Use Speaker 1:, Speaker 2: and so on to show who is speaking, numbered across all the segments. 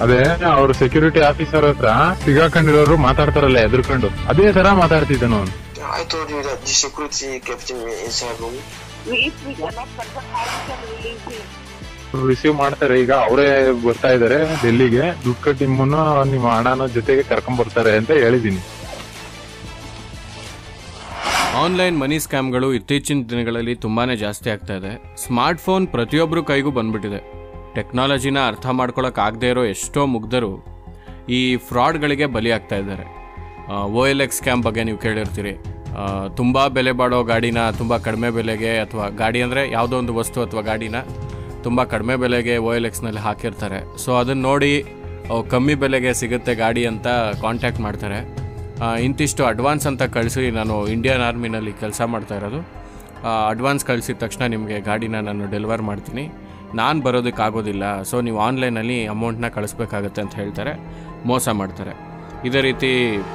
Speaker 1: ಅದೇ ಅವ್ರ security officer ಹತ್ರ ಸಿಗಾಕೊಂಡಿರೋರು ಮಾತಾಡ್ತಾರಲ್ಲ ಎದುರ್ಕೊಂಡು ಅದೇ ತರ ಮಾತಾಡ್ತಿದ್ದನು ಅವ್ನು
Speaker 2: I told you that the security kept him inside room.
Speaker 3: If we cannot confirm how we can release him.
Speaker 1: Receive ಮಾಡ್ತಾರೆ ಈಗ ಅವರೇ ಬರ್ತಾ ಇದಾರೆ ಡೆಲ್ಲಿಗೆ ದುಡ್ಡು ಕಟ್ಟಿ ಮುನ್ನ ನಿಮ್ಮ ಹಣನ ಜೊತೆಗೆ ಕರ್ಕೊಂಡ್ ಬರ್ತಾರೆ ಅಂತ ಹೇಳಿದೀನಿ
Speaker 4: ಆನ್ಲೈನ್ ಮನಿ ಸ್ಕ್ಯಾಮ್ಗಳು ಇತ್ತೀಚಿನ ದಿನಗಳಲ್ಲಿ ತುಂಬಾ ಜಾಸ್ತಿ ಆಗ್ತಾ ಇದೆ ಸ್ಮಾರ್ಟ್ಫೋನ್ ಪ್ರತಿಯೊಬ್ಬರ ಕೈಗೂ ಬಂದ್ಬಿಟ್ಟಿದೆ ಟೆಕ್ನಾಲಜಿನ ಅರ್ಥ ಮಾಡ್ಕೊಳಕ್ ಆಗದೆ ಇರೋ ಎಷ್ಟೋ ಮುಗ್ಧರು ಈ ಫ್ರಾಡ್ಗಳಿಗೆ ಬಲಿಯಾಗ್ತಾ ಇದ್ದಾರೆ ಓ ಎಲ್ ಎಕ್ಸ್ ಸ್ಕ್ಯಾಮ್ ಬಗ್ಗೆ ನೀವು ಕೇಳಿರ್ತೀರಿ ತುಂಬ ಬೆಲೆ ಬಾಳೋ ಗಾಡಿನ ತುಂಬ ಕಡಿಮೆ ಬೆಲೆಗೆ ಅಥವಾ ಗಾಡಿ ಅಂದರೆ ಯಾವುದೋ ಒಂದು ವಸ್ತು ಅಥವಾ ಗಾಡಿನ ತುಂಬ ಕಡಿಮೆ ಬೆಲೆಗೆ ಓ ಎಲ್ ಎಕ್ಸ್ನಲ್ಲಿ ಹಾಕಿರ್ತಾರೆ ಸೊ ಅದನ್ನು ನೋಡಿ ಅವು ಕಮ್ಮಿ ಬೆಲೆಗೆ ಸಿಗುತ್ತೆ ಗಾಡಿ ಅಂತ ಕಾಂಟ್ಯಾಕ್ಟ್ ಮಾಡ್ತಾರೆ ಆ, ಇಂತಿಷ್ಟು ಅಡ್ವಾನ್ಸ್ ಅಂತ ಕಳಿಸಿ ನಾನು ಇಂಡಿಯನ್ ಆರ್ಮಿನಲ್ಲಿ ಕೆಲಸ ಮಾಡ್ತಾ ಇರೋದು ಅಡ್ವಾನ್ಸ್ ಕಳಿಸಿದ ತಕ್ಷಣ ನಿಮಗೆ ಗಾಡಿನ ನಾನು ಡೆಲಿವರ್ ಮಾಡ್ತೀನಿ ನಾನು ಬರೋದಕ್ಕಾಗೋದಿಲ್ಲ ಸೊ ನೀವು ಆನ್ಲೈನಲ್ಲಿ ಅಮೌಂಟ್ನ ಕಳಿಸ್ಬೇಕಾಗತ್ತೆ ಅಂತ ಹೇಳ್ತಾರೆ ಮೋಸ ಮಾಡ್ತಾರೆ ಇದೇ ರೀತಿ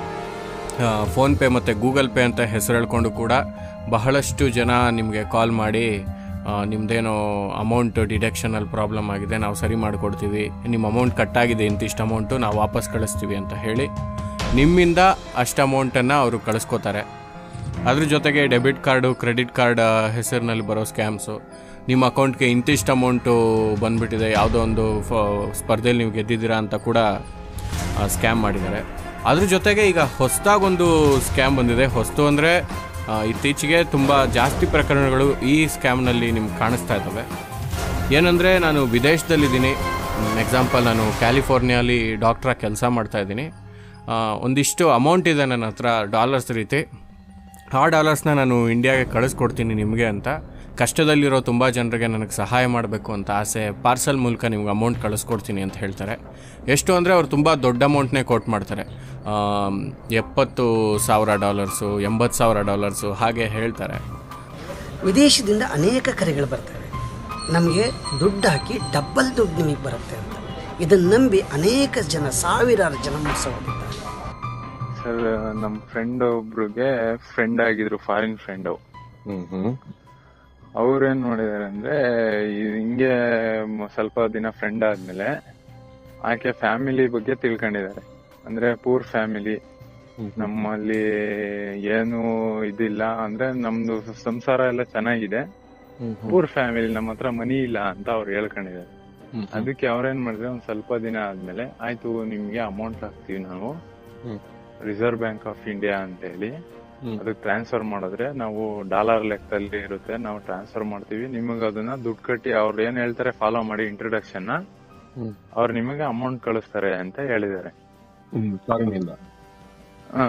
Speaker 4: ಫೋನ್ಪೇ ಮತ್ತು ಗೂಗಲ್ ಪೇ ಅಂತ ಹೆಸರು ಹೇಳ್ಕೊಂಡು ಕೂಡ ಬಹಳಷ್ಟು ಜನ ನಿಮಗೆ ಕಾಲ್ ಮಾಡಿ ಆ, ನಿಮ್ದೇನೋ ಅಮೌಂಟ್ ಡಿಡಕ್ಷನಲ್ಲಿ ಪ್ರಾಬ್ಲಮ್ ಆಗಿದೆ ನಾವು ಸರಿ ಮಾಡಿಕೊಡ್ತೀವಿ ನಿಮ್ಮ ಅಮೌಂಟ್ ಕಟ್ಟಾಗಿದೆ ಇಂತಿಷ್ಟು ಅಮೌಂಟು ನಾವು ವಾಪಸ್ ಕಳಿಸ್ತೀವಿ ಅಂತ ಹೇಳಿ ನಿಮ್ಮಿಂದ ಅಷ್ಟು ಅಮೌಂಟನ್ನು ಅವರು ಕಳಿಸ್ಕೋತಾರೆ ಅದ್ರ ಜೊತೆಗೆ ಡೆಬಿಟ್ ಕಾರ್ಡು ಕ್ರೆಡಿಟ್ ಕಾರ್ಡ್ ಹೆಸರಿನಲ್ಲಿ ಬರೋ ಸ್ಕ್ಯಾಮ್ಸು ನಿಮ್ಮ ಅಕೌಂಟ್ಗೆ ಇಂತಿಷ್ಟು ಅಮೌಂಟು ಬಂದ್ಬಿಟ್ಟಿದೆ ಯಾವುದೋ ಒಂದು ಫ ಸ್ಪರ್ಧೆಯಲ್ಲಿ ನೀವು ಗೆದ್ದಿದ್ದೀರಾ ಅಂತ ಕೂಡ ಸ್ಕ್ಯಾಮ್ ಮಾಡಿದ್ದಾರೆ ಅದ್ರ ಜೊತೆಗೆ ಈಗ ಹೊಸದಾಗೊಂದು ಸ್ಕ್ಯಾಮ್ ಬಂದಿದೆ ಹೊಸ್ತು ಅಂದರೆ ಇತ್ತೀಚೆಗೆ ತುಂಬ ಜಾಸ್ತಿ ಪ್ರಕರಣಗಳು ಈ ಸ್ಕ್ಯಾಮ್ನಲ್ಲಿ ನಿಮ್ಗೆ ಕಾಣಿಸ್ತಾ ಇದ್ದಾವೆ ಏನಂದರೆ ನಾನು ವಿದೇಶದಲ್ಲಿದ್ದೀನಿ ಎಕ್ಸಾಂಪಲ್ ನಾನು ಕ್ಯಾಲಿಫೋರ್ನಿಯಾಲಿ ಡಾಕ್ಟ್ರಾಗಿ ಕೆಲಸ ಮಾಡ್ತಾ ಇದ್ದೀನಿ ಆ, ಒಂದಿಷ್ಟು ಅಮೌಂಟ್ ಇದೆ ನನ್ನ ಹತ್ರ ಡಾಲರ್ಸ್ ರೀತಿ ಆ ಡಾಲರ್ಸ್ನ ನಾನು ಇಂಡಿಯಾಗೆ ಕಳಿಸ್ಕೊಡ್ತೀನಿ ನಿಮಗೆ ಅಂತ ಕಷ್ಟದಲ್ಲಿರೋ ತುಂಬ ಜನರಿಗೆ ನನಗೆ ಸಹಾಯ ಮಾಡಬೇಕು ಅಂತ ಆಸೆ ಪಾರ್ಸಲ್ ಮೂಲಕ ನಿಮ್ಗೆ ಅಮೌಂಟ್ ಕಳಿಸ್ಕೊಡ್ತೀನಿ ಅಂತ ಹೇಳ್ತಾರೆ ಎಷ್ಟು ಅಂದರೆ ಅವ್ರು ತುಂಬ ದೊಡ್ಡ ಅಮೌಂಟ್ನೇ ಕೋಟ್ ಮಾಡ್ತಾರೆ ಆಮ್, ಎಪ್ಪತ್ತು ಸಾವಿರ ಡಾಲರ್ಸು ಎಂಬತ್ತು ಸಾವಿರ ಡಾಲರ್ಸು ಹಾಗೆ ಹೇಳ್ತಾರೆ
Speaker 5: ವಿದೇಶದಿಂದ ಅನೇಕ ಕರೆಗಳು ಬರ್ತವೆ ನಮಗೆ ದುಡ್ಡು ಹಾಕಿ ಡಬ್ಬಲ್ ದುಡ್ಡು ನಿಮಗೆ ಬರುತ್ತೆ ಅಂತ ಇದನ್ನು ನಂಬಿ ಅನೇಕ ಜನ ಸಾವಿರಾರು ಜನ ಮೋಸ ಹೋಗಿದ್ದಾರೆ
Speaker 1: ಸರ್ ನಮ್ ಫ್ರೆಂಡ್ ಒಬ್ರಿಗೆ ಫ್ರೆಂಡ್ ಆಗಿದ್ರು ಫಾರಿನ್ ಫ್ರೆಂಡ್ ಅವ್ರೇನ್ ಮಾಡಿದಾರೆ ಅಂದ್ರೆ ಈ- ಹಿಂಗೆ ಮ- ಸ್ವಲ್ಪ ದಿನ ಫ್ರೆಂಡ್ ಆದ್ಮೇಲೆ ಆಕೆ ಫ್ಯಾಮಿಲಿ ಬಗ್ಗೆ ತಿಳ್ಕೊಂಡಿದ್ದಾರೆ ಅಂದ್ರೆ ಪೂರ್ ಫ್ಯಾಮಿಲಿ ನಮ್ಮಲ್ಲಿ ಏನು ಇದಿಲ್ಲ ಅಂದ್ರೆ ನಮ್ದು ಸಂಸಾರ ಎಲ್ಲ ಚೆನ್ನಾಗಿದೆ ಪೂರ್ ಫ್ಯಾಮಿಲಿ ನಮ್ಮ ಹತ್ರ ಮನಿ ಇಲ್ಲ ಅಂತ ಅವ್ರು ಹೇಳ್ಕೊಂಡಿದ್ದಾರೆ ಅದಕ್ಕೆ ಅವ್ರೇನ್ ಮಾಡಿದ್ರೆ ಒಂದ್ ಸ್ವಲ್ಪ ದಿನ ಆದ್ಮೇಲೆ ಆಯ್ತು ನಿಮ್ಗೆ ಅಮೌಂಟ್ ಹಾಕ್ತಿವಿ ನಾವು ರಿಸರ್ವ್ ಬ್ಯಾಂಕ್ ಆಫ್ ಇಂಡಿಯಾ ಅಂತ ಹೇಳಿ ಅದಕ್ಕೆ ಟ್ರಾನ್ಸ್ಫರ್ ಮಾಡಿದ್ರೆ ನಾವು ಡಾಲರ್ ಲೆಕ್ಕದಲ್ಲಿ ಇರುತ್ತೆ ನಾವು ಟ್ರಾನ್ಸ್ಫರ್ ಮಾಡ್ತೀವಿ ನಿಮಗೆ ಅದನ್ನ ದುಡ್ಡು ಕಟ್ಟಿ ಅವ್ರು ಏನ್ ಹೇಳ್ತಾರೆ ಫಾಲೋ ಮಾಡಿ ಇಂಟ್ರೊಡಕ್ಷನ್ ಅವ್ರು ನಿಮಗೆ ಅಮೌಂಟ್ ಕಳಿಸ್ತಾರೆ ಅಂತ ಹೇಳಿದ್ದಾರೆ
Speaker 6: ಫಾರಿನಿಂದ
Speaker 1: ಹಾ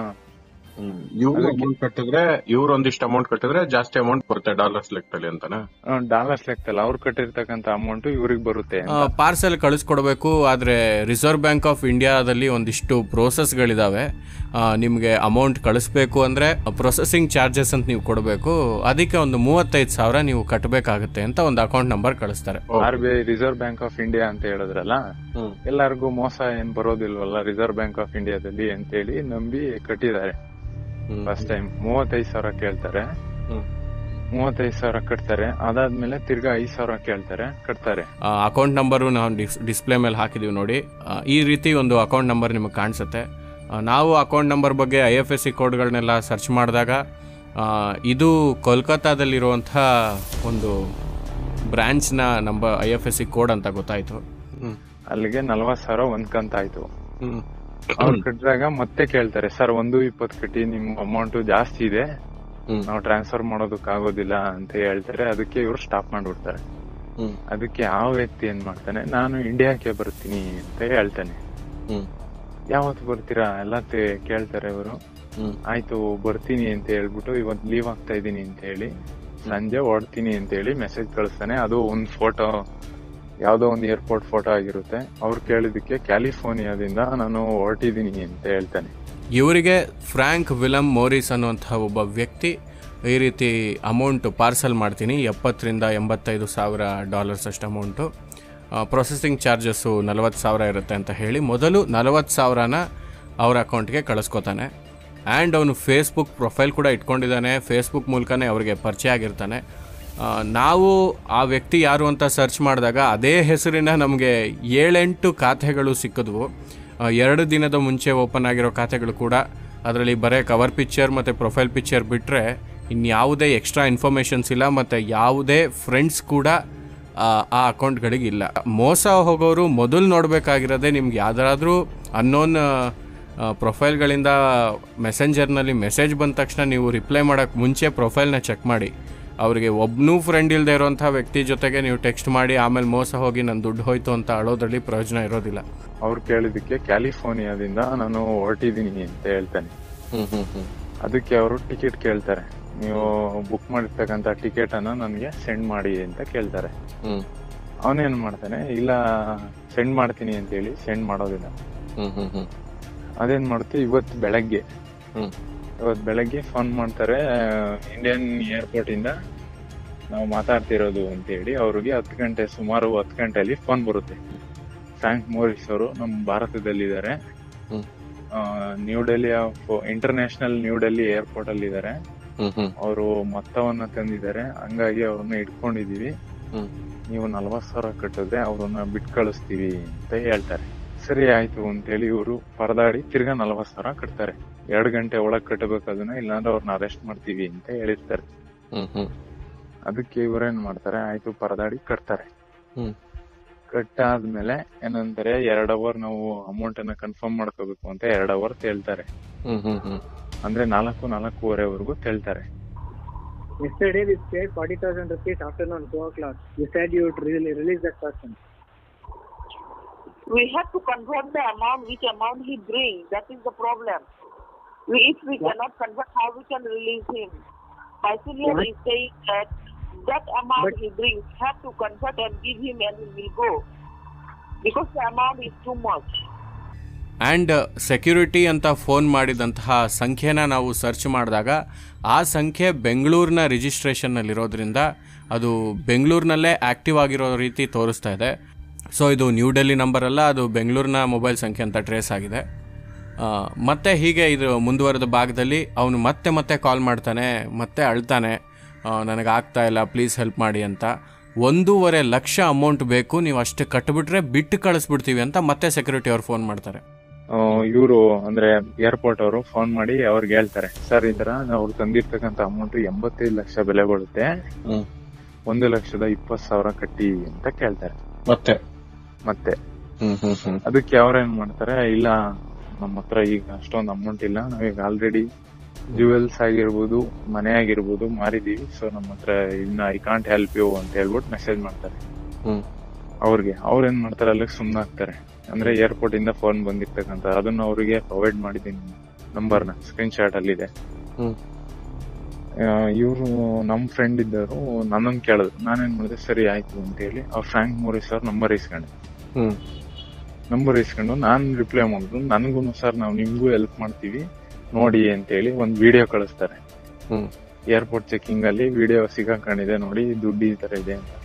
Speaker 6: ಇವ್ರು ಅಮೌಂಟ್ ಕಟ್ಟಿದ್ರೆ ಇವ್ರು ಒಂದಿಷ್ಟು ಅಮೌಂಟ್ ಕಟ್ಟಿದ್ರೆ ಜಾಸ್ತಿ ಅಮೌಂಟ್ ಬರುತ್ತೆ ಡಾಲರ್ಸ್ ಲೆಕ್ಕದಲ್ಲಿ ಅಂತಾನೆ
Speaker 1: ಡಾಲರ್ಸ್ ಲೆಕ್ಕದಲ್ಲಿ ಅವ್ರು ಕಟ್ಟಿರ್ತಕ್ಕಂತ ಅಮೌಂಟ್ ಇವ್ರಿಗೆ ಬರುತ್ತೆ ಅಂತ.
Speaker 4: ಪಾರ್ಸೆಲ್ ಕಳಿಸ್ಕೊಡ್ಬೇಕು ಆದರೆ ರಿಸರ್ವ್ ಬ್ಯಾಂಕ್ ಆಫ್ ಇಂಡಿಯಾದಲ್ಲಿ ಒಂದಿಷ್ಟು ಪ್ರೋಸೆಸ್ಗಳಿದಾವೆ ನಿಮಗೆ ಅಮೌಂಟ್ ಕಳಿಸ್ಬೇಕು ಅಂದರೆ ಪ್ರೊಸೆಸಿಂಗ್ ಚಾರ್ಜಸ್ ಅಂತ ನೀವು ಕೊಡಬೇಕು ಅದಕ್ಕೆ ಒಂದು ಮೂವತ್ತೈದು ಸಾವಿರ ನೀವು ಕಟ್ಟಬೇಕಾಗುತ್ತೆ ಅಂತ ಒಂದು ಅಕೌಂಟ್ ನಂಬರ್ ಕಳಿಸ್ತಾರೆ
Speaker 1: R B I Reserve bank of India ಅಂತ ಹೇಳಿದ್ರಲ್ಲ ಎಲ್ಲರಿಗೂ ಮೋಸ ಏನ್ ಬರೋದಿಲ್ವಲ್ಲ ರಿಸರ್ವ್ ಬ್ಯಾಂಕ್ ಆಫ್ ಇಂಡಿಯಾದಲ್ಲಿ ಅಂತೇಳಿ ನಂಬಿ ಕಟ್ಟಿದ್ದಾರೆ ಫಸ್ಟ್ ಟೈಮ್ ಮೂವತ್ತೈದು ಸಾವಿರ ಕೇಳ್ತಾರೆ ಮೂವತ್ತೈದು ಸಾವಿರ ಕಟ್ತಾರೆ ಅದಾದ್ಮೇಲೆ ತಿರ್ಗಾ ಐದ್ ಸಾವಿರ ಕೇಳ್ತಾರೆ ಕಟ್ತಾರೆ
Speaker 4: ಅಕೌಂಟ್ ನಂಬರು ನಾವು ಡಿಸ್ ಡಿಸ್ಪ್ಲೇ ಮೇಲೆ ಹಾಕಿದೀವಿ ನೋಡಿ ಆ, ಈ ರೀತಿ ಒಂದು ಅಕೌಂಟ್ ನಂಬರ್ ನಿಮಗೆ ಕಾಣಿಸುತ್ತೆ ಆ, ನಾವು ಅಕೌಂಟ್ ನಂಬರ್ ಬಗ್ಗೆ ಐ ಎಫ್ ಎಸ್ ಸಿ ಕೋಡ್ಗಳನ್ನೆಲ್ಲ ಸರ್ಚ್ ಮಾಡಿದಾಗ ಆ, ಇದು ಕೋಲ್ಕತ್ತಾದಲ್ಲಿರುವಂಥ ಒಂದು ಬ್ರ್ಯಾಂಚ್ನ number I F S C code ಅಂತ ಗೊತ್ತಾಯಿತು
Speaker 1: ಅಲ್ಲಿಗೆ ನಲ್ವತ್ ಸಾವಿರ ಒಂದ್ ಕಂತ ಆಯ್ತು ಅವ್ರು ಕಟ್ಟಿದಾಗ ಮತ್ತೆ ಕೇಳ್ತಾರೆ ಸರ್ ಒಂದು ಇಪ್ಪತ್ ಕಟ್ಟಿ ನಿಮ್ ಅಮೌಂಟ್ ಜಾಸ್ತಿ ಇದೆ ನಾವು ಟ್ರಾನ್ಸ್ಫರ್ ಮಾಡೋದಕ್ ಆಗೋದಿಲ್ಲ ಅಂತ ಹೇಳ್ತಾರೆ ಅದಕ್ಕೆ ಇವ್ರು ಸ್ಟಾಪ್ ಮಾಡ್ಬಿಡ್ತಾರೆ ಅದಕ್ಕೆ ಯಾವ ವ್ಯಕ್ತಿ ಏನ್ ಮಾಡ್ತಾನೆ ನಾನು ಇಂಡಿಯಾಕ್ಕೆ ಬರ್ತೀನಿ ಅಂತ ಹೇಳ್ತಾನೆ ಯಾವತ್ತು ಬರ್ತೀರಾ ಎಲ್ಲ ತೆ- ಕೇಳ್ತಾರೆ ಇವರು ಆಯ್ತು ಬರ್ತೀನಿ ಅಂತ ಹೇಳ್ಬಿಟ್ಟು ಇವತ್ ಲೀವ್ ಆಗ್ತಾ ಇದೀನಿ ಅಂತ ಹೇಳಿ ಸಂಜೆ ಹೊಡ್ತೀನಿ ಅಂತ ಹೇಳಿ ಮೆಸೇಜ್ ಕಳಿಸ್ತಾನೆ ಅದು ಒಂದ್ ಫೋಟೋ ಯಾವ್ದೋ ಒಂದು ಏರ್ಪೋರ್ಟ್ ಫೋಟೋ ಆಗಿರುತ್ತೆ ಅವ್ರು ಕೇಳಿದಕ್ಕೆ ಕ್ಯಾಲಿಫೋರ್ನಿಯಾದಿಂದ ನಾನು ಹೊರಟಿದೀನಿ ಅಂತ ಹೇಳ್ತಾನೆ
Speaker 4: ಇವರಿಗೆ ಫ್ರ್ಯಾಂಕ್ ವಿಲಮ್ ಮೋರಿಸ್ ಅನ್ನುವಂಥ ಒಬ್ಬ ವ್ಯಕ್ತಿ ಈ ರೀತಿ ಅಮೌಂಟ್ ಪಾರ್ಸಲ್ ಮಾಡ್ತೀನಿ ಎಪ್ಪತ್ತರಿಂದ ಎಂಬತ್ತೈದು ಸಾವಿರ ಡಾಲರ್ಸ್ ಅಷ್ಟು ಅಮೌಂಟು ಪ್ರೊಸೆಸಿಂಗ್ ಚಾರ್ಜಸ್ಸು ನಲವತ್ತು ಸಾವಿರ ಇರುತ್ತೆ ಅಂತ ಹೇಳಿ ಮೊದಲು ನಲವತ್ತು ಸಾವಿರನ ಅವ್ರ ಅಕೌಂಟ್ಗೆ ಕಳಿಸ್ಕೊತಾನೆ ಆ್ಯಂಡ್ ಅವನು ಫೇಸ್ಬುಕ್ ಪ್ರೊಫೈಲ್ ಕೂಡ ಇಟ್ಕೊಂಡಿದ್ದಾನೆ ಫೇಸ್ಬುಕ್ ಮೂಲಕನೇ ಅವರಿಗೆ ಪರಿಚಯ ಆಗಿರ್ತಾನೆ ಆ, ನಾವು ಆ ವ್ಯಕ್ತಿ ಯಾರು ಅಂತ ಸರ್ಚ್ ಮಾಡಿದಾಗ ಅದೇ ಹೆಸರಿನ ನಮಗೆ ಏಳೆಂಟು ಖಾತೆಗಳು ಸಿಕ್ಕಿದ್ವು ಆ, ಎರಡು ದಿನದ ಮುಂಚೆ ಓಪನ್ ಆಗಿರೋ ಖಾತೆಗಳು ಕೂಡ ಅದರಲ್ಲಿ ಬರೀ ಕವರ್ ಪಿಕ್ಚರ್ ಮತ್ತು ಪ್ರೊಫೈಲ್ ಪಿಕ್ಚರ್ ಬಿಟ್ಟರೆ ಇನ್ಯಾವುದೇ ಎಕ್ಸ್ಟ್ರಾ ಇನ್ಫಾರ್ಮೇಷನ್ಸ್ ಇಲ್ಲ ಮತ್ತು ಯಾವುದೇ ಫ್ರೆಂಡ್ಸ್ ಕೂಡ ಆ ಆ ಅಕೌಂಟ್ಗಳಿಗೆ ಇಲ್ಲ ಮೋಸ ಹೋಗೋರು ಮೊದಲು ನೋಡಬೇಕಾಗಿರೋದೇ ನಿಮ್ಗೆ ಯಾವ್ದಾದ್ರೂ ಅನ್ನೋನ್ ಪ್ರೊಫೈಲ್ಗಳಿಂದ ಮೆಸೆಂಜರ್ನಲ್ಲಿ ಮೆಸೇಜ್ ಬಂದ ತಕ್ಷಣ ನೀವು ರಿಪ್ಲೈ ಮಾಡೋಕ್ಕೆ ಮುಂಚೆ ಪ್ರೊಫೈಲ್ನ ಚೆಕ್ ಮಾಡಿ ಅವರಿಗೆ ಒಬ್ಬನೂ ಫ್ರೆಂಡ್ ಇಲ್ಲದೆ ಇರೋಂಥ ವ್ಯಕ್ತಿ ಜೊತೆಗೆ ನೀವು ಟೆಕ್ಸ್ಟ್ ಮಾಡಿ ಆಮೇಲೆ ಮೋಸ ಹೋಗಿ ನನ್ನ ದುಡ್ಡು ಹೋಯ್ತು ಅಂತ ಅಳೋದ್ರಲ್ಲಿ ಪ್ರಯೋಜನ ಇರೋದಿಲ್ಲ
Speaker 1: ಅವ್ರು ಕೇಳಿದಕ್ಕೆ ಕ್ಯಾಲಿಫೋರ್ನಿಯಾದಿಂದ ನಾನು ಹೊರಟಿದ್ದೀನಿ ಅಂತ ಹೇಳ್ತಾನೆ ಅದಕ್ಕೆ ಅವರು ಟಿಕೆಟ್ ಕೇಳ್ತಾರೆ ನೀವು ಬುಕ್ ಮಾಡಿರ್ತಕ್ಕಂಥ ಟಿಕೆಟ್ ಅನ್ನ ನನಗೆ ಸೆಂಡ್ ಮಾಡಿ ಅಂತ ಕೇಳ್ತಾರೆ ಅವನೇನ್ ಮಾಡ್ತಾನೆ ಇಲ್ಲ ಸೆಂಡ್ ಮಾಡ್ತೀನಿ ಅಂತ ಹೇಳಿ ಸೆಂಡ್ ಮಾಡೋದಿಲ್ಲ ಅದೇನ್ ಮಾಡುತ್ತೆ ಇವತ್ತು ಬೆಳಗ್ಗೆ ಇವತ್ತು ಬೆಳಗ್ಗೆ ಫೋನ್ ಮಾಡ್ತಾರೆ ಇಂಡಿಯನ್ ಏರ್ಪೋರ್ಟ್ ಇಂದ ನಾವು ಮಾತಾಡ್ತಿರೋದು ಅಂತ ಹೇಳಿ ಅವ್ರಿಗೆ ಹತ್ತು ಗಂಟೆ ಸುಮಾರು ಹತ್ತು ಗಂಟೆಯಲ್ಲಿ ಫೋನ್ ಬರುತ್ತೆ ಫ್ರಾಂಕ್ ಮೋರಿಸ್ ಅವರು ನಮ್ಮ ಭಾರತದಲ್ಲಿದ್ದಾರೆ ನ್ಯೂ ಡೆಲ್ಲಿ ಇಂಟರ್ನ್ಯಾಷನಲ್ ನ್ಯೂ ಡೆಲ್ಲಿ ಏರ್ಪೋರ್ಟ್ ಅಲ್ಲಿ ಇದ್ದಾರೆ ಅವರು ಮೊತ್ತವನ್ನ ತಂದಿದ್ದಾರೆ ಹಂಗಾಗಿ ಅವ್ರನ್ನ ಇಟ್ಕೊಂಡಿದೀವಿ ನೀವು ನಲ್ವತ್ ಸಾವಿರ ಕಟ್ಟಿದ್ರೆ ಅವ್ರನ್ನ ಬಿಟ್ ಕಳಿಸ್ತೀವಿ ಅಂತ ಹೇಳ್ತಾರೆ ಸರಿ ಆಯ್ತು ಅಂತೇಳಿ ಇವರು ಪರದಾಡಿ ತಿರ್ಗಾ ನಲ್ವತ್ ಸಾವಿರ ಕಟ್ತಾರೆ ಎರಡ್ ಗಂಟೆ ಒಳಗ್ ಕಟ್ಟಬೇಕು ಅದನ್ನ ಇಲ್ಲಾಂದ್ರೆ ಅವ್ರನ್ನ ಅರೆಸ್ಟ್ ಮಾಡ್ತೀವಿ ಅಂತ ಹೇಳಿರ್ತಾರೆ ಅದಕ್ಕೆ ಇವ್ರೇನ್ ಮಾಡ್ತಾರೆ ಆಯ್ತು ಪರದಾಡಿ ಕಟ್ತಾರೆ ಕಟ್ಟಾದ್ಮೇಲೆ ಏನಂತಾರೆ ಎರಡ್ ಅವರ್ ನಾವು ಅಮೌಂಟ್ ಅನ್ನ ಕನ್ಫರ್ಮ್ ಮಾಡ್ಕೋಬೇಕು ಅಂತ ಎರಡ್ ಅವರ್ ಹೇಳ್ತಾರೆ ಅಂದ್ರೆ ನಾಲ್ಕು ನಾಲ್ಕೂವರೆವರೆಗೂ ಹೇಳ್ತಾರೆ
Speaker 7: Yesterday we paid 40,000 rupees afternoon 2 o'clock. You said you would re- release that person.
Speaker 3: We have to convert the amount, which amount he brings. That is the problem. We, if we cannot convert, how we can release him? Bachelor
Speaker 7: What?
Speaker 3: is saying that that amount
Speaker 7: But-
Speaker 3: he brings have to convert and give him and he will go. Because the amount is too much.
Speaker 4: And security ಅಂತ phone ಮಾಡಿದಂತಹ ಸಂಖ್ಯೆನ ನಾವು search ಮಾಡಿದಾಗ ಆ ಸಂಖ್ಯೆ ಬೆಂಗಳೂರಿನ ರಿಜಿಸ್ಟ್ರೇಷನ್ನಲ್ಲಿರೋದ್ರಿಂದ ಅದು ಬೆಂಗಳೂರಿನಲ್ಲೇ ಆ್ಯಕ್ಟಿವ್ ಆಗಿರೋ ರೀತಿ ತೋರಿಸ್ತಾ ಇದೆ ಸೊ ಇದು ನ್ಯೂ ಡೆಲ್ಲಿ ನಂಬರ್ ಅಲ್ಲ ಅದು ಬೆಂಗಳೂರಿನ ಮೊಬೈಲ್ ಸಂಖ್ಯೆ ಅಂತ ಟ್ರೇಸ್ ಆಗಿದೆ ಆ, ಮತ್ತೆ ಹೀಗೆ ಇದು ಮುಂದುವರೆದ ಭಾಗದಲ್ಲಿ ಅವನು ಮತ್ತೆ ಮತ್ತೆ ಕಾಲ್ ಮಾಡ್ತಾನೆ ಮತ್ತೆ ಅಳ್ತಾನೆ ನನಗೆ ಆಗ್ತಾ ಇಲ್ಲ ಪ್ಲೀಸ್ ಹೆಲ್ಪ್ ಮಾಡಿ ಅಂತ ಒಂದೂವರೆ ಲಕ್ಷ ಅಮೌಂಟ್ ಬೇಕು ನೀವು ಅಷ್ಟು ಕಟ್ಬಿಟ್ರೆ ಬಿಟ್ಟು ಕಳಿಸ್ಬಿಡ್ತೀವಿ ಅಂತ ಮತ್ತೆ ಸೆಕ್ಯೂರಿಟಿ ಅವ್ರು ಫೋನ್ ಮಾಡ್ತಾರೆ
Speaker 1: ಇವರು ಅಂದ್ರೆ ಏರ್ಪೋರ್ಟ್ ಅವರು ಫೋನ್ ಮಾಡಿ ಅವ್ರಿಗೆ ಹೇಳ್ತಾರೆ ಸರ್ ಈ ತರ ಅವ್ರು ತಂದಿರ್ತಕ್ಕಂಥ ಅಮೌಂಟ್ ಎಂಬತ್ತೈದು ಲಕ್ಷ ಬೆಲೆ ಬರುತ್ತೆ ಒಂದು ಲಕ್ಷದ ಇಪ್ಪತ್ ಸಾವಿರ ಕಟ್ಟಿ ಅಂತ ಕೇಳ್ತಾರೆ
Speaker 6: ಮತ್ತೆ
Speaker 1: ಮತ್ತೆ ಅದಕ್ಕೆ ಅವ್ರೇನ್ ಮಾಡ್ತಾರೆ ಇಲ್ಲ ನಮ್ಮ ಹತ್ರ ಈಗ ಅಷ್ಟೊಂದು ಅಮೌಂಟ್ ಇಲ್ಲ ನಾವೀಗ ಆಲ್ರೆಡಿ ಜ್ಯುವೆಲ್ಸ್ ಆಗಿರ್ಬೋದು ಮನೆ ಆಗಿರ್ಬೋದು ಮಾರಿದೀವಿ ಸೊ ನಮ್ಮ ಹತ್ರ ಇನ್ನ ಐ ಕಾಂಟ್ ಹೆಲ್ಪ್ ಯು ಅಂತ ಹೇಳ್ಬಿಟ್ಟು ಮೆಸೇಜ್ ಮಾಡ್ತಾರೆ ಅವ್ರಿಗೆ ಅವ್ರ ಏನ್ ಮಾಡ್ತಾರೆ ಅಲ್ಲಿಗೆ ಸುಮ್ನಾಗ್ತಾರೆ ಅಂದ್ರೆ ಏರ್ಪೋರ್ಟ್ ಇಂದ ಫೋನ್ ಬಂದಿರ್ತಕ್ಕಂಥ ಅದನ್ನ ಅವರಿಗೆ ಪ್ರೊವೈಡ್ ಮಾಡಿದ್ದೀನಿ ನಂಬರ್ನ ಸ್ಕ್ರೀನ್ ಶಾಟ್ ಅಲ್ಲಿದೆ ಇವರು ನಮ್ ಫ್ರೆಂಡ್ ಇದ್ದರು ನನ್ನನ್ ಕೇಳಿದ್ರು ನಾನೇನ್ ಮಾಡಿದೆ ಸರಿ ಆಯ್ತು ಅಂತ ಹೇಳಿ ಅವ್ರ ಫ್ರಾಂಕ್ ಮೋರಿಸ್ ಅವ್ರ ನಂಬರ್ ಇಸ್ಕೊಂಡೆ ನಂಬರ್ ಇಸ್ಕೊಂಡು ನಾನ್ ರಿಪ್ಲೈ ಮಾಡಿದ್ರು ನನಗೂ ಸರ್ ನಾವು ನಿಮ್ಗೂ ಹೆಲ್ಪ್ ಮಾಡ್ತೀವಿ ನೋಡಿ ಅಂತ ಹೇಳಿ ಒಂದ್ ವಿಡಿಯೋ ಕಳಿಸ್ತಾರೆ ಏರ್ಪೋರ್ಟ್ ಚೆಕಿಂಗ್ ಅಲ್ಲಿ ವಿಡಿಯೋ ಸಿಗಾಕೊಂಡಿದೆ ನೋಡಿ ದುಡ್ಡು ಈ ತರ ಇದೆ ಅಂತ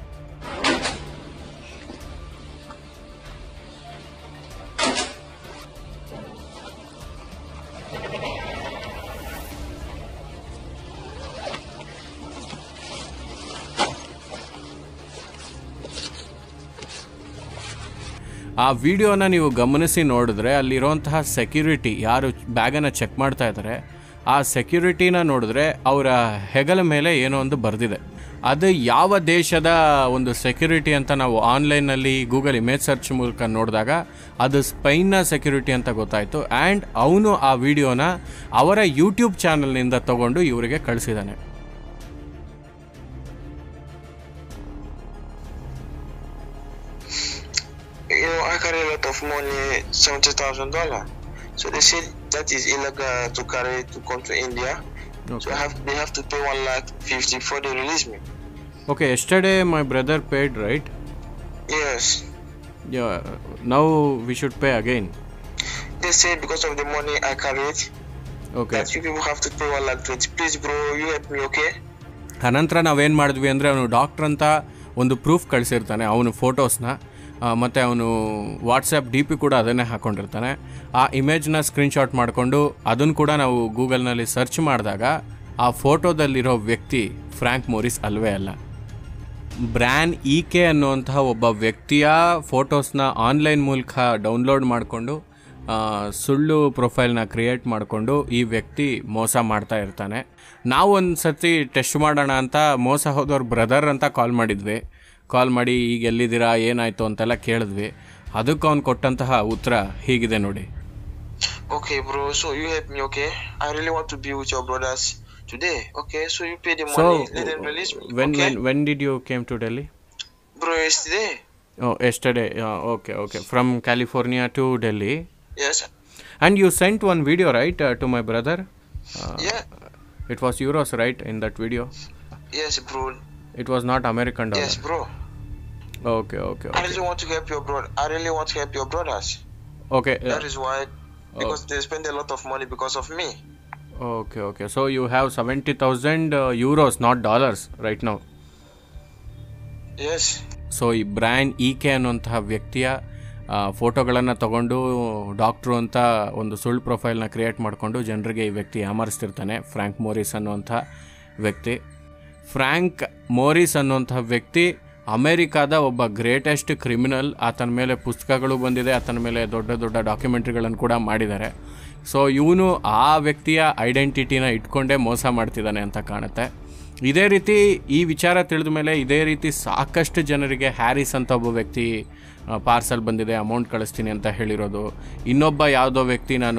Speaker 4: ಆ ವಿಡಿಯೋನ ನೀವು ಗಮನಿಸಿ ನೋಡಿದ್ರೆ ಅಲ್ಲಿರುವಂತಹ ಸೆಕ್ಯೂರಿಟಿ ಯಾರು ಬ್ಯಾಗನ್ನು ಚೆಕ್ ಮಾಡ್ತಾ ಇದ್ದಾರೆ ಆ ಸೆಕ್ಯೂರಿಟಿನ ನೋಡಿದ್ರೆ ಅವರ ಹೆಗಲ ಮೇಲೆ ಏನೋ ಒಂದು ಬರೆದಿದೆ ಅದು ಯಾವ ದೇಶದ ಒಂದು ಸೆಕ್ಯೂರಿಟಿ ಅಂತ ನಾವು ಆನ್ಲೈನಲ್ಲಿ ಗೂಗಲ್ ಇಮೇಜ್ ಸರ್ಚ್ ಮೂಲಕ ನೋಡಿದಾಗ ಅದು ಸ್ಪೈನ್ನ ಸೆಕ್ಯೂರಿಟಿ ಅಂತ ಗೊತ್ತಾಯಿತು ಆ್ಯಂಡ್ ಅವನು ಆ ವಿಡಿಯೋನ ಅವರ ಯೂಟ್ಯೂಬ್ ಚಾನಲ್ನಿಂದ ತಗೊಂಡು ಇವರಿಗೆ ಕಳಿಸಿದ್ದಾನೆ
Speaker 2: You know, I carry a lot of money, seventy thousand dollar. So they said that is illegal to carry to come to India. So I have they have to pay one lakh fifty before they release me.
Speaker 4: Okay yesterday my brother paid right
Speaker 2: Yes.
Speaker 4: Now we should pay again
Speaker 2: They said because of the money I carried
Speaker 4: okay
Speaker 2: that you people have to pay one lakh twenty. Please bro, you help me, okay?
Speaker 4: ಅನಂತರ ನಾವೇನು ಮಾಡಿದ್ವಿ ಅಂದರೆ ಅವನು doctor ಅಂತ ಒಂದು proof ಕಳಿಸಿರ್ತಾನೆ ಅವನು ಫೋಟೋಸ್ನ ಮತ್ತು ಅವನು ವಾಟ್ಸಪ್ ಡಿ ಪಿ ಕೂಡ ಅದನ್ನೇ ಹಾಕ್ಕೊಂಡಿರ್ತಾನೆ ಆ ಇಮೇಜ್ನ ಸ್ಕ್ರೀನ್ಶಾಟ್ ಮಾಡಿಕೊಂಡು ಅದನ್ನು ಕೂಡ ನಾವು ಗೂಗಲ್ನಲ್ಲಿ ಸರ್ಚ್ ಮಾಡಿದಾಗ ಆ ಫೋಟೋದಲ್ಲಿರೋ ವ್ಯಕ್ತಿ ಫ್ರ್ಯಾಂಕ್ ಮೋರಿಸ್ ಅಲ್ವೇ ಅಲ್ಲ ಬ್ರ್ಯಾನ್ ಇ ಕೆ ಅನ್ನುವಂತಹ ಒಬ್ಬ ವ್ಯಕ್ತಿಯ ಫೋಟೋಸ್ನ ಆನ್ಲೈನ್ ಮೂಲಕ ಡೌನ್ಲೋಡ್ ಮಾಡಿಕೊಂಡು ಸುಳ್ಳು ಪ್ರೊಫೈಲ್ನ ಕ್ರಿಯೇಟ್ ಮಾಡಿಕೊಂಡು ಈ ವ್ಯಕ್ತಿ ಮೋಸ ಮಾಡ್ತಾ ಇರ್ತಾನೆ ನಾವು ಒಂದು ಸತಿ ಟೆಸ್ಟ್ ಮಾಡೋಣ ಅಂತ ಮೋಸ ಹೋದವ್ರ ಬ್ರದರ್ ಅಂತ ಕಾಲ್ ಮಾಡಿದ್ವಿ ಕಾಲ್ ಮಾಡಿ ಈಗ ಎಲ್ಲಿದ್ದೀರಾ ಏನಾಯಿತು ಅಂತೆಲ್ಲ ಕೇಳಿದ್ವಿ ಅದಕ್ಕೆ ಅವ್ನು ಕೊಟ್ಟಂತಹ ಉತ್ತರ ಹೀಗಿದೆ ನೋಡಿ
Speaker 2: Okay, bro. So you help me, okay? I really want to be with your brothers today. Okay, so you pay the
Speaker 4: so
Speaker 2: money. Let them release me.
Speaker 4: When
Speaker 2: okay,
Speaker 4: when when did you came to Delhi
Speaker 2: bro. Yesterday.
Speaker 4: Oh, yesterday. Yeah, okay, okay. From California to Delhi.
Speaker 2: Yes.
Speaker 4: And you sent one video, right, uh, to my brother? Uh,
Speaker 2: Yeah.
Speaker 4: It was euros, right, in that video?
Speaker 2: Yes, bro.
Speaker 4: It was not American dollar.
Speaker 2: Yes, bro.
Speaker 4: Okay, okay,
Speaker 2: I
Speaker 4: okay.
Speaker 2: really want to help your brother. I really want to help your brothers.
Speaker 4: Okay, uh,
Speaker 2: That is why, because they spend a lot of money because of me.
Speaker 4: okay, okay. So you have 70,000 uh, euros, not dollars, right now.
Speaker 2: Yes.
Speaker 4: So ಈ Bryan E K ಅನ್ನುವಂತಹ ವ್ಯಕ್ತಿಯ ಫೋಟೋಗಳನ್ನು ತಗೊಂಡು doctor ಅಂತ ಒಂದು ಸುಳ್ಳು ಪ್ರೊಫೈಲ್ನ create ಮಾಡಿಕೊಂಡು ಜನರಿಗೆ ಈ ವ್ಯಕ್ತಿ ಯಾಮಾರಿಸ್ತಿರ್ತಾನೆ ಫ್ರ್ಯಾಂಕ್ ಮೋರಿಸ್ ಅನ್ನುವಂಥ ವ್ಯಕ್ತಿ ಫ್ರ್ಯಾಂಕ್ ಮೋರಿಸ್ ಅನ್ನುವಂಥ ವ್ಯಕ್ತಿ ಅಮೇರಿಕಾದ ಒಬ್ಬ ಗ್ರೇಟೆಸ್ಟ್ ಕ್ರಿಮಿನಲ್ ಆತನ ಮೇಲೆ ಪುಸ್ತಕಗಳು ಬಂದಿದೆ ಆತನ ಮೇಲೆ ದೊಡ್ಡ ದೊಡ್ಡ ಡಾಕ್ಯುಮೆಂಟ್ರಿಗಳನ್ನು ಕೂಡ ಮಾಡಿದ್ದಾರೆ ಸೊ ಇವನು ಆ ವ್ಯಕ್ತಿಯ ಐಡೆಂಟಿಟಿನ ಇಟ್ಕೊಂಡೇ ಮೋಸ ಮಾಡ್ತಿದ್ದಾನೆ ಅಂತ ಕಾಣುತ್ತೆ ಇದೇ ರೀತಿ ಈ ವಿಚಾರ ತಿಳಿದ ಮೇಲೆ ಇದೇ ರೀತಿ ಸಾಕಷ್ಟು ಜನರಿಗೆ ಹ್ಯಾರಿಸ್ ಅಂತ ಒಬ್ಬ ವ್ಯಕ್ತಿ ಪಾರ್ಸಲ್ ಬಂದಿದೆ ಅಮೌಂಟ್ ಕಳಿಸ್ತೀನಿ ಅಂತ ಹೇಳಿರೋದು ಇನ್ನೊಬ್ಬ ಯಾವುದೋ ವ್ಯಕ್ತಿ ನಾನು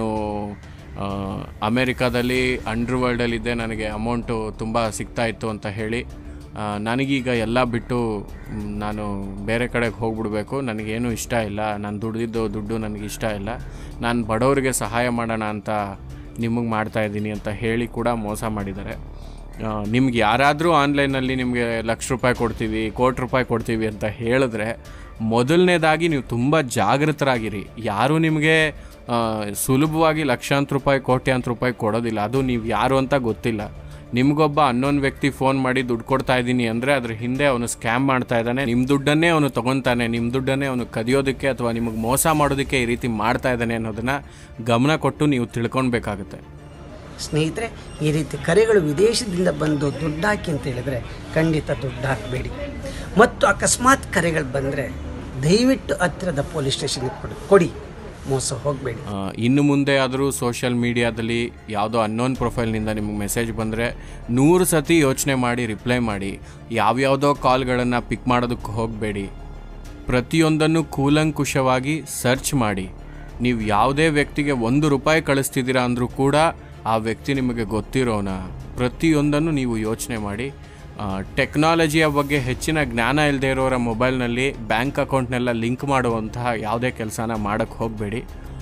Speaker 4: ಆ, ಅಮೇರಿಕಾದಲ್ಲಿ ಅಂಡರ್ ವರ್ಲ್ಡಲ್ಲಿದ್ದೆ ನನಗೆ ಅಮೌಂಟು ತುಂಬ ಸಿಗ್ತಾ ಇತ್ತು ಅಂತ ಹೇಳಿ ಆ, ನನಗೀಗ ಎಲ್ಲ ಬಿಟ್ಟು ಮ್, ನಾನು ಬೇರೆ ಕಡೆಗೆ ಹೋಗ್ಬಿಡ್ಬೇಕು ನನಗೇನು ಇಷ್ಟ ಇಲ್ಲ ನಾನು ದುಡ್ದಿದ್ದು ದುಡ್ಡು ನನಗೆ ಇಷ್ಟ ಇಲ್ಲ ನಾನು ಬಡವರಿಗೆ ಸಹಾಯ ಮಾಡೋಣ ಅಂತ ನಿಮಗೆ ಮಾಡ್ತಾ ಇದ್ದೀನಿ ಅಂತ ಹೇಳಿ ಕೂಡ ಮೋಸ ಮಾಡಿದ್ದಾರೆ ನಿಮ್ಗೆ ಯಾರಾದರೂ ಆನ್ಲೈನಲ್ಲಿ ನಿಮಗೆ ಲಕ್ಷ ರೂಪಾಯಿ ಕೊಡ್ತೀವಿ ಕೋಟಿ ರೂಪಾಯಿ ಕೊಡ್ತೀವಿ ಅಂತ ಹೇಳಿದ್ರೆ ಮೊದಲನೇದಾಗಿ ನೀವು ತುಂಬ ಜಾಗೃತರಾಗಿರಿ ಯಾರೂ ನಿಮಗೆ ಆ, ಸುಲಭವಾಗಿ ಲಕ್ಷಾಂತರ ರೂಪಾಯಿ ಕೋಟ್ಯಾಂತರ ರೂಪಾಯಿ ಕೊಡೋದಿಲ್ಲ ಅದು ನೀವು ಯಾರು ಅಂತ ಗೊತ್ತಿಲ್ಲ ನಿಮಗೊಬ್ಬ ಅನ್ನೊಂದು ವ್ಯಕ್ತಿ ಫೋನ್ ಮಾಡಿ ದುಡ್ಡು ಕೊಡ್ತಾ ಇದ್ದೀನಿ ಅಂದರೆ ಅದ್ರ ಹಿಂದೆ ಅವನು ಸ್ಕ್ಯಾಮ್ ಮಾಡ್ತಾ ಇದ್ದಾನೆ ನಿಮ್ಮ ದುಡ್ಡನ್ನೇ ಅವನು ತೊಗೊತಾನೆ ನಿಮ್ಮ ದುಡ್ಡನ್ನೇ ಅವನು ಕದಿಯೋದಕ್ಕೆ ಅಥವಾ ನಿಮಗೆ ಮೋಸ ಮಾಡೋದಕ್ಕೆ ಈ ರೀತಿ ಮಾಡ್ತಾ ಇದ್ದಾನೆ ಅನ್ನೋದನ್ನು ಗಮನ ಕೊಟ್ಟು ನೀವು ತಿಳ್ಕೊಳ್ಬೇಕಾಗುತ್ತೆ
Speaker 5: ಸ್ನೇಹಿತರೆ ಈ ರೀತಿ ಕರೆಗಳು ವಿದೇಶದಿಂದ ಬಂದು ದುಡ್ಡು ಹಾಕಿ ಅಂತ ಹೇಳಿದರೆ ಖಂಡಿತ ದುಡ್ಡು ಹಾಕಬೇಡಿ ಮತ್ತು ಅಕಸ್ಮಾತ್ ಕರೆಗಳು ಬಂದರೆ ದಯವಿಟ್ಟು ಹತ್ತಿರದ ಪೊಲೀಸ್ ಸ್ಟೇಷನ್ಗೆ ಕೊಡಿ ಕೊಡಿ ಮೋಸ ಹೋಗಬೇಡಿ
Speaker 4: ಆ, ಇನ್ನು ಮುಂದೆ ಆದರೂ ಸೋಷಿಯಲ್ ಮೀಡಿಯಾದಲ್ಲಿ ಯಾವುದೋ ಅನ್ನೋನ್ ಪ್ರೊಫೈಲ್ನಿಂದ ನಿಮಗೆ ಮೆಸೇಜ್ ಬಂದರೆ ನೂರು ಸತಿ ಯೋಚನೆ ಮಾಡಿ ರಿಪ್ಲೈ ಮಾಡಿ ಯಾವ್ಯಾವುದೋ ಕಾಲ್ಗಳನ್ನು ಪಿಕ್ ಮಾಡೋದಕ್ಕೆ ಹೋಗಬೇಡಿ ಪ್ರತಿಯೊಂದನ್ನು ಕೂಲಂಕುಷವಾಗಿ ಸರ್ಚ್ ಮಾಡಿ ನೀವು ಯಾವುದೇ ವ್ಯಕ್ತಿಗೆ ಒಂದು ರೂಪಾಯಿ ಕಳಿಸ್ತಿದ್ದೀರಾ ಅಂದರೂ ಕೂಡ ಆ ವ್ಯಕ್ತಿ ನಿಮಗೆ ಗೊತ್ತಿರೋನ ಪ್ರತಿಯೊಂದನ್ನು ನೀವು ಯೋಚನೆ ಮಾಡಿ ಟೆಕ್ನಾಲಜಿಯ ಬಗ್ಗೆ ಹೆಚ್ಚಿನ ಜ್ಞಾನ ಇಲ್ಲದೆ ಇರೋರ ಮೊಬೈಲ್ನಲ್ಲಿ ಬ್ಯಾಂಕ್ ಅಕೌಂಟ್ನೆಲ್ಲ ಲಿಂಕ್ ಮಾಡುವಂತಹ ಯಾವುದೇ ಕೆಲಸನ ಮಾಡೋಕ್ಕೆ ಹೋಗಬೇಡಿ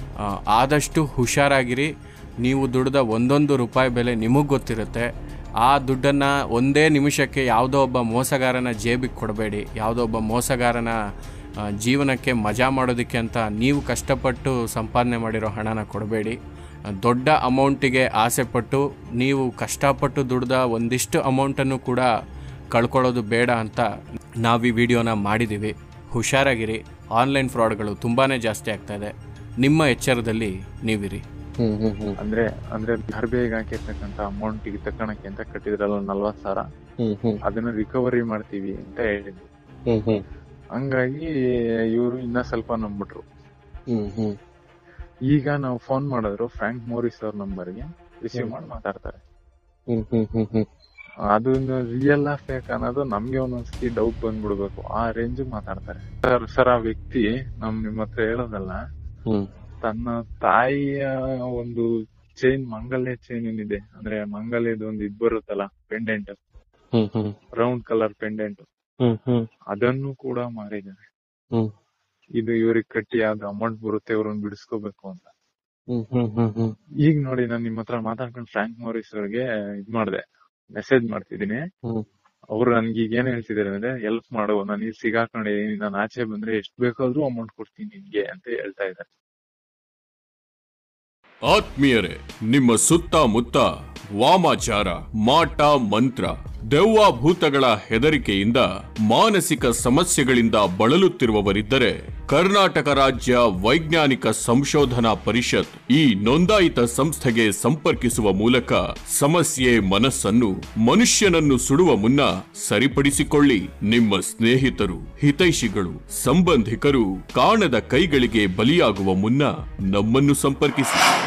Speaker 4: ಆದಷ್ಟು ಹುಷಾರಾಗಿರಿ ನೀವು ದುಡ್ದ ಒಂದೊಂದು ರೂಪಾಯಿ ಬೆಲೆ ನಿಮಗೆ ಗೊತ್ತಿರುತ್ತೆ ಆ ದುಡ್ಡನ್ನು ಒಂದೇ ನಿಮಿಷಕ್ಕೆ ಯಾವುದೋ ಒಬ್ಬ ಮೋಸಗಾರನ ಜೇಬಿಗೆ ಕೊಡಬೇಡಿ ಯಾವುದೋ ಒಬ್ಬ ಮೋಸಗಾರನ ಆ, ಜೀವನಕ್ಕೆ ಮಜಾ ಮಾಡೋದಕ್ಕೆ ಅಂತ ನೀವು ಕಷ್ಟಪಟ್ಟು ಸಂಪಾದನೆ ಮಾಡಿರೋ ಹಣನ ಕೊಡಬೇಡಿ ದೊಡ್ಡ ಅಮೌಂಟಿಗೆ ಆಸೆಪಟ್ಟು ನೀವು ಕಷ್ಟಪಟ್ಟು ದುಡ್ದ ಒಂದಿಷ್ಟು ಅಮೌಂಟನ್ನು ಕೂಡ ಕಳ್ಕೊಳ್ಳೋದು ಬೇಡ ಅಂತ ನಾವು ಈ ವಿಡಿಯೋನ ಮಾಡಿದ್ದೀವಿ ಹುಷಾರಾಗಿರಿ ಆನ್ಲೈನ್ ಫ್ರಾಡ್ಗಳು ತುಂಬಾ ಜಾಸ್ತಿ ಆಗ್ತಾ ಇದೆ ನಿಮ್ಮ ಎಚ್ಚರದಲ್ಲಿ ನೀವಿರಿ
Speaker 6: ಹ್ಮ್ ಹ್ಮ್ ಹ್ಮ್
Speaker 1: ಅಂದ್ರೆ ಅಂದ್ರೆ ಗರ್ಭೆಗೆ ಹಾಕಿರ್ತಕ್ಕಂತ ಅಮೌಂಟ್ ಗೆ ತಕ್ಕಣಕ್ಕೆ ಅಂತ ಕಟ್ಟಿದ್ರಲ್ಲ ನಲ್ವತ್ ಸಾವಿರ
Speaker 6: ಹ್ಮ್ ಹ್ಮ್
Speaker 1: ಅದನ್ನ ರಿಕವರಿ ಮಾಡ್ತೀವಿ ಅಂತ ಹೇಳಿದ್ರು
Speaker 6: ಹ್ಮ್ ಹ್ಮ್
Speaker 1: ಹಂಗಾಗಿ ಇವರು ಇನ್ನ ಸ್ವಲ್ಪ ನಂಬಿಟ್ರು
Speaker 6: ಹ್ಮ್ ಹ್ಮ್
Speaker 1: ಈಗ ನಾವು ಫೋನ್ ಮಾಡಿದ್ರು ಫ್ರಾಂಕ್ ಮೋರಿಸ್ ಅವ್ರ ನಂಬರ್ಗೆ ರಿಸೀವ್ ಮಾಡಿ ಮಾತಾಡ್ತಾರೆ
Speaker 6: ಹ್ಮ್ ಹ್ಮ್ ಹ್ಮ್ ಹ್ಮ್
Speaker 1: ಅದು ರಿಯಲ್ ಫೇಕ್ ಅನ್ನೋದು ನಮ್ಗೆ ಒಂದೊಂದ್ಸತಿ ಡೌಟ್ ಬಂದ್ಬಿಡ್ಬೇಕು ಆ ರೇಂಜ್ ಮಾತಾಡ್ತಾರೆ ಸರ್ ಸರ್ ಆ ವ್ಯಕ್ತಿ ನಮ್ ನಿಮ್ ಹತ್ರ ಹೇಳೋದಲ್ಲ
Speaker 6: ಹ್ಮ್
Speaker 1: ತನ್ನ ತಾಯಿಯ ಒಂದು ಚೈನ್ ಮಂಗಲ್ಯ ಚೈನ್ ಏನಿದೆ ಅಂದ್ರೆ ಮಂಗಲ್ಯದ ಒಂದು ಇದ್ ಬರುತ್ತಲ್ಲ ಪೆಂಡೆಂಟ್
Speaker 6: ಹ್ಮ್ ಹ್ಮ್
Speaker 1: ರೌಂಡ್ ಕಲರ್ ಪೆಂಡೆಂಟ್
Speaker 6: ಹ್ಮ್ ಹ್ಮ್
Speaker 1: ಅದನ್ನು ಕೂಡ ಮಾರಿದ್ದಾರೆ
Speaker 6: ಹ್ಮ್
Speaker 1: ಇದು ಇವ್ರಿಗೆ ಕಟ್ಟಿ ಯಾವ್ದು ಅಮೌಂಟ್ ಬರುತ್ತೆ ಇವ್ರನ್ನ ಬಿಡಿಸ್ಕೋಬೇಕು ಅಂತ
Speaker 6: ಹ್ಮ್ ಹ್ಮ್ ಹ್ಮ್ ಹ್ಮ್
Speaker 1: ಈಗ ನೋಡಿ ನಾನು ನಿಮ್ ಹತ್ರ ಮಾತಾಡ್ಕೊಂಡು ಫ್ರಾಂಕ್ ಮೋರಿಸ್ ಅವ್ರಿಗೆ ಇದ್ ಮಾಡ್ದೆ ಮೆಸೇಜ್ ಮಾಡ್ತಿದೀನಿ
Speaker 6: ಹ್ಮ್.
Speaker 1: ಅವ್ರು ನನ್ಗೆ ಈಗ ಏನ್ ಹೇಳ್ತಿದಾರೆ ಅಂದ್ರೆ ಹೆಲ್ಪ್ ಮಾಡು ನಾನು ಇಲ್ಲಿ ಸಿಗಾಕೊಂಡಿದೀನಿ ನಾನು ಆಚೆ ಬಂದ್ರೆ ಎಷ್ಟ್ ಬೇಕಾದ್ರೂ ಅಮೌಂಟ್ ಕೊಡ್ತೀನಿ ನಿನ್ಗೆ ಅಂತ ಹೇಳ್ತಾ ಇದ್ದಾರೆ
Speaker 8: ಆತ್ಮೀಯರೇ ನಿಮ್ಮ ಸುತ್ತಮುತ್ತ ವಾಮಾಚಾರ ಮಾಟ ಮಂತ್ರ ದೆವ್ವ ಭೂತಗಳ ಹೆದರಿಕೆಯಿಂದ ಮಾನಸಿಕ ಸಮಸ್ಯೆಗಳಿಂದ ಬಳಲುತ್ತಿರುವವರಿದ್ದರೆ ಕರ್ನಾಟಕ ರಾಜ್ಯ ವೈಜ್ಞಾನಿಕ ಸಂಶೋಧನಾ ಪರಿಷತ್ ಈ ನೋಂದಾಯಿತ ಸಂಸ್ಥೆಗೆ ಸಂಪರ್ಕಿಸುವ ಮೂಲಕ ಸಮಸ್ಯೆ ಮನಸ್ಸನ್ನು ಮನುಷ್ಯನನ್ನು ಸುಡುವ ಮುನ್ನ ಸರಿಪಡಿಸಿಕೊಳ್ಳಿ ನಿಮ್ಮ ಸ್ನೇಹಿತರು ಹಿತೈಷಿಗಳು ಸಂಬಂಧಿಕರು ಕಾಣದ ಕೈಗಳಿಗೆ ಬಲಿಯಾಗುವ ಮುನ್ನ ನಮ್ಮನ್ನು ಸಂಪರ್ಕಿಸಿ